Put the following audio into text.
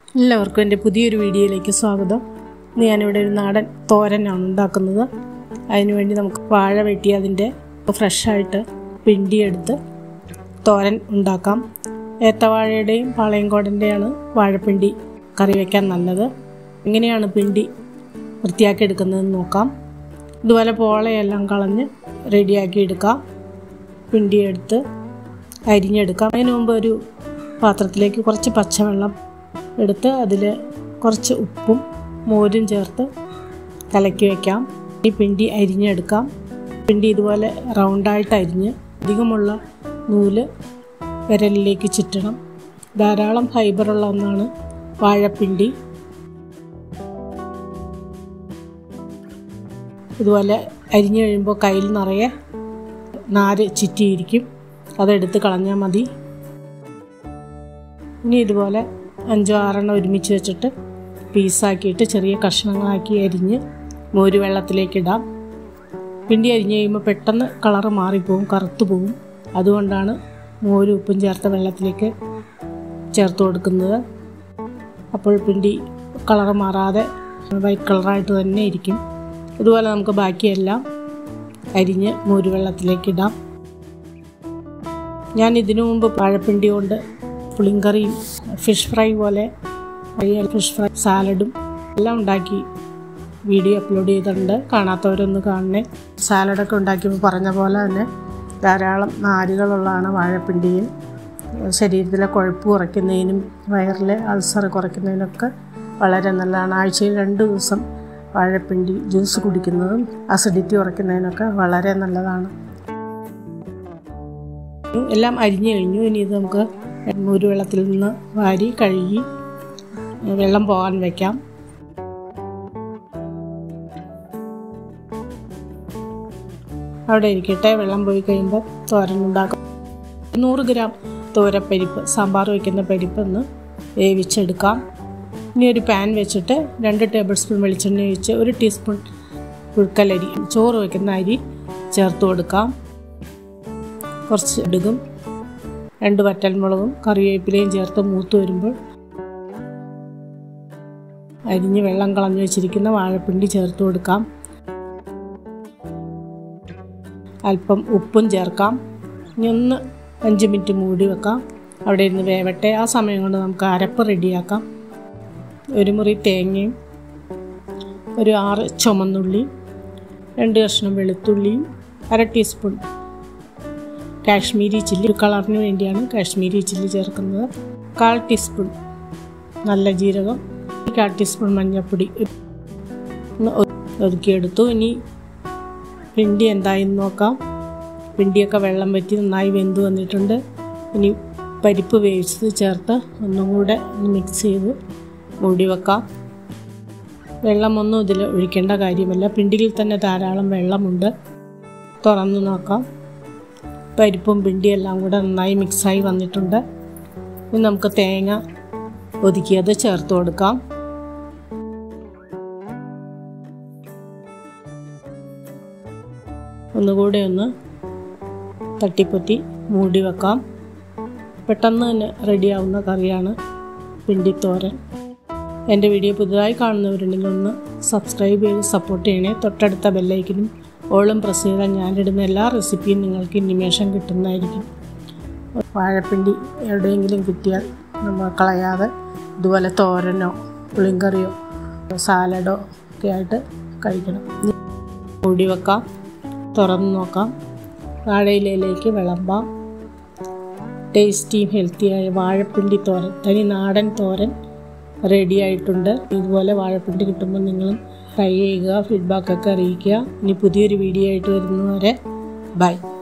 എല്ലാവർക്കും എൻ്റെ പുതിയൊരു വീഡിയോയിലേക്ക് സ്വാഗതം ഇന്ന് ഞാനിവിടെ ഒരു നാടൻ തോരനാണ് ഉണ്ടാക്കുന്നത് അതിനുവേണ്ടി നമുക്ക് വാഴ വെട്ടി അതിൻ്റെ ഫ്രഷായിട്ട് പിണ്ടിയെടുത്ത് തോരൻ ഉണ്ടാക്കാം ഏത്തവാഴയുടെയും പാളയംകോടൻ്റെയാണ് വാഴപ്പിണ്ടി കറി വയ്ക്കാൻ നല്ലത് എങ്ങനെയാണ് പിണ്ടി വൃത്തിയാക്കി എടുക്കുന്നതെന്ന് നോക്കാം ഇതുപോലെ പോളയെല്ലാം കളഞ്ഞ് റെഡിയാക്കി എടുക്കാം പിണ്ടിയെടുത്ത് അരിഞ്ഞെടുക്കാം അതിന് മുമ്പ് ഒരു പാത്രത്തിലേക്ക് കുറച്ച് പച്ചവെള്ളം എടുത്ത് അതിൽ കുറച്ച് ഉപ്പും മോരും ചേർത്ത് കലക്കി വയ്ക്കാം ഈ പിണ്ടി അരിഞ്ഞെടുക്കാം പിണ്ടി ഇതുപോലെ റൗണ്ടായിട്ട് അരിഞ്ഞ് അധികമുള്ള നൂല് വിരലിലേക്ക് ചുറ്റണം ധാരാളം ഫൈബറുള്ള ഒന്നാണ് വാഴപ്പിണ്ടി ഇതുപോലെ അരിഞ്ഞു കഴിയുമ്പോൾ കയ്യിൽ നിറയെ നാര് ചുറ്റിയിരിക്കും അതെടുത്ത് കളഞ്ഞാൽ മതി ഇനി ഇതുപോലെ അഞ്ചോ ആറെണ്ണം ഒരുമിച്ച് വെച്ചിട്ട് പീസാക്കിയിട്ട് ചെറിയ കഷ്ണങ്ങളാക്കി അരിഞ്ഞ് മോര് വെള്ളത്തിലേക്ക് ഇടാം പിണ്ടി അരിഞ്ഞ് കഴിയുമ്പോൾ പെട്ടെന്ന് കളറ് മാറിപ്പോവും കറുത്തു പോവും അതുകൊണ്ടാണ് മോരും ഉപ്പും ചേർത്ത വെള്ളത്തിലേക്ക് ചേർത്ത് കൊടുക്കുന്നത് അപ്പോൾ പിണ്ടി കളറ് മാറാതെ വൈറ്റ് കളറായിട്ട് തന്നെ ഇരിക്കും ഇതുപോലെ നമുക്ക് ബാക്കിയെല്ലാം അരിഞ്ഞ് മോര് വെള്ളത്തിലേക്ക് ഇടാം ഞാൻ ഇതിനു മുമ്പ് പഴപ്പിണ്ടി കൊണ്ട് പുളിങ്കറിയും ഫിഷ് ഫ്രൈ പോലെ ഫിഷ് ഫ്രൈ സാലഡും എല്ലാം ഉണ്ടാക്കി വീഡിയോ അപ്ലോഡ് ചെയ്തിട്ടുണ്ട് കാണാത്തവരൊന്ന് കാണണേ സാലഡൊക്കെ ഉണ്ടാക്കിയപ്പോൾ പറഞ്ഞ പോലെ തന്നെ ധാരാളം നാരുകളുള്ളതാണ് വാഴപ്പിണ്ടിയിൽ ശരീരത്തിലെ കൊഴുപ്പ് കുറയ്ക്കുന്നതിനും വയറിലെ അൾസർ കുറയ്ക്കുന്നതിനൊക്കെ വളരെ നല്ലതാണ് ആഴ്ചയിൽ രണ്ട് ദിവസം വാഴപ്പിണ്ടി ജ്യൂസ് കുടിക്കുന്നതും അസിഡിറ്റി കുറയ്ക്കുന്നതിനൊക്കെ വളരെ നല്ലതാണ് എല്ലാം അരിഞ്ഞു കഴിഞ്ഞു ഇനി ഇത് നമുക്ക് ഒരു വെള്ളത്തിൽ നിന്ന് വാരി കഴുകി വെള്ളം പോകാൻ വയ്ക്കാം അവിടെ ഇരിക്കട്ടെ വെള്ളം പോയി കഴിയുമ്പോൾ തോരൻ ഉണ്ടാക്കും നൂറ് ഗ്രാം തോരപ്പരിപ്പ് സാമ്പാർ വയ്ക്കുന്ന പരിപ്പ് ഒന്ന് വേവിച്ചെടുക്കാം ഇനി ഒരു പാൻ വെച്ചിട്ട് രണ്ട് ടേബിൾ സ്പൂൺ വെളിച്ചെണ്ണ ഒഴിച്ച് ഒരു ടീസ്പൂൺ പുഴുക്കലരി ചോറ് വയ്ക്കുന്ന അരി ചേർത്ത് കൊടുക്കാം കുറച്ച് ഇടുകും രണ്ട് വറ്റൽമുളകും കറിവേപ്പിലയും ചേർത്ത് മൂത്ത് വരുമ്പോൾ അരിഞ്ഞ് വെള്ളം കളഞ്ഞു വെച്ചിരിക്കുന്ന വാഴപ്പിണ്ടി ചേർത്ത് കൊടുക്കാം അല്പം ഉപ്പും ചേർക്കാം ഇനി ഒന്ന് അഞ്ച് മിനിറ്റ് മൂടി വെക്കാം അവിടെ ഇരുന്ന് വേവട്ടെ ആ സമയം കൊണ്ട് നമുക്ക് അരപ്പ് റെഡിയാക്കാം ഒരു മുറി തേങ്ങയും ഒരു ആറ് ചുമന്നുള്ളി രണ്ട് കഷ്ണം വെളുത്തുള്ളിയും അര ടീസ്പൂൺ കാശ്മീരി ചില്ലി കളറിന് വേണ്ടിയാണ് കാശ്മീരി ചില്ലി ചേർക്കുന്നത് കാൽ ടീസ്പൂൺ നല്ല ജീരകം കാൽ ടീസ്പൂൺ മഞ്ഞൾപ്പൊടി ഒന്ന് ഒതുക്കിയെടുത്തു ഇനി പിണ്ടി എന്തായെന്ന് നോക്കാം പിണ്ടിയൊക്കെ വെള്ളം വറ്റി നന്നായി വെന്ത് വന്നിട്ടുണ്ട് ഇനി പരിപ്പ് വേവിച്ചത് ചേർത്ത് ഒന്നും കൂടെ മിക്സ് ചെയ്ത് മൂടി വെക്കാം വെള്ളമൊന്നും ഇതിൽ ഒഴിക്കേണ്ട കാര്യമില്ല പിണ്ടിയിൽ തന്നെ ധാരാളം വെള്ളമുണ്ട് തുറന്ന് നോക്കാം പരിപ്പും പിണ്ടിയെല്ലാം കൂടെ നന്നായി മിക്സായി വന്നിട്ടുണ്ട് ഇനി നമുക്ക് തേങ്ങ ഒതുക്കിയത് ചേർത്ത് കൊടുക്കാം ഒന്നുകൂടെ ഒന്ന് തട്ടിപ്പൊത്തി മൂടി വെക്കാം പെട്ടെന്ന് തന്നെ റെഡിയാവുന്ന കറിയാണ് പിണ്ടിത്തോരൻ എൻ്റെ വീഡിയോ പുതുതായി കാണുന്നവരുണ്ടെങ്കിൽ ഒന്ന് സബ്സ്ക്രൈബ് ചെയ്ത് സപ്പോർട്ട് ചെയ്യണേ തൊട്ടടുത്ത ബെല്ലൈക്കനും ഓളും പ്രസ് ചെയ്താൽ ഞാനിടുന്ന എല്ലാ റെസിപ്പിയും നിങ്ങൾക്ക് ഇനിമേഷൻ കിട്ടുന്നതായിരിക്കും വാഴപ്പിണ്ടി എവിടെയെങ്കിലും കിട്ടിയാൽ നമ്മൾ കളയാതെ ഇതുപോലെ തോരനോ പുളിങ്കറിയോ സാലഡോ ഒക്കെ ആയിട്ട് കഴിക്കണം മൂടി വെക്കാം തുറന്ന് നോക്കാം വാഴയിലയിലേക്ക് വിളമ്പാം ടേസ്റ്റിയും ഹെൽത്തിയായ വാഴപ്പിണ്ടി തോരൻ തനി നാടൻ തോരൻ റെഡി ആയിട്ടുണ്ട് ഇതുപോലെ വാഴപ്പിണ്ടി കിട്ടുമ്പോൾ നിങ്ങളും ട്രൈ ചെയ്യുക ഫീഡ്ബാക്കൊക്കെ അറിയിക്കുക ഇനി പുതിയൊരു വീഡിയോ ആയിട്ട് വരുന്നവരെ ബൈ